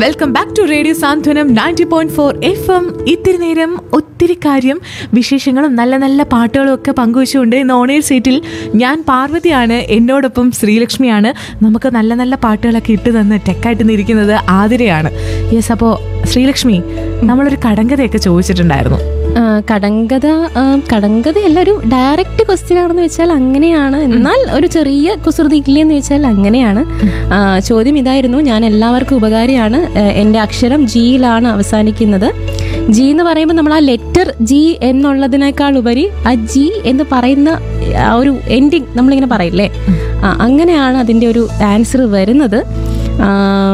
welcome back to radio Santhwanam ninety point four F M ഇത്തിരി നേരം ഒത്തിരി കാര്യം വിശേഷങ്ങളും നല്ല നല്ല പാട്ടുകളും ഒക്കെ പങ്കുവച്ചുകൊണ്ട് ഇന്ന് ഓണേർ സീറ്റിൽ ഞാൻ പാർവതിയാണ് എന്നോടൊപ്പം ശ്രീലക്ഷ്മിയാണ് നമുക്ക് നല്ല നല്ല പാട്ടുകളൊക്കെ ഇട്ട് തന്ന് ടെക്കായിട്ട് നിൽക്കുന്നത് ആതിരയാണ് യെസ് അപ്പോൾ ശ്രീലക്ഷ്മി നമ്മളൊരു കടങ്കഥയൊക്കെ ചോദിച്ചിട്ടുണ്ടായിരുന്നു ആ, കടങ്കഥ ആ, കടങ്കഥയല്ല ഒരു ഡയറക്റ്റ് ക്വസ്റ്റ്യൻ ആണെന്ന് വെച്ചാൽ അങ്ങനെയാണ് എന്നാൽ ഒരു ചെറിയ കുസൃതി ഇല്ലെന്ന് വെച്ചാൽ അങ്ങനെയാണ് ആ, ചോദ്യം ഇതായിരുന്നു ഞാൻ എല്ലാവർക്കും ഉപകാരിയാണ് ആ, എൻ്റെ അക്ഷരം ജിയിലാണ് അവസാനിക്കുന്നത് ജി എന്ന് പറയുമ്പോൾ നമ്മൾ ആ ലെറ്റർ ജി എന്നുള്ളതിനേക്കാൾ ഉപരി ആ ജി എന്ന് പറയുന്ന ആ ഒരു എൻഡിങ് നമ്മളിങ്ങനെ പറയില്ലേ ആ, അങ്ങനെയാണ് അതിൻ്റെ ഒരു ആൻസർ വരുന്നത് ആ,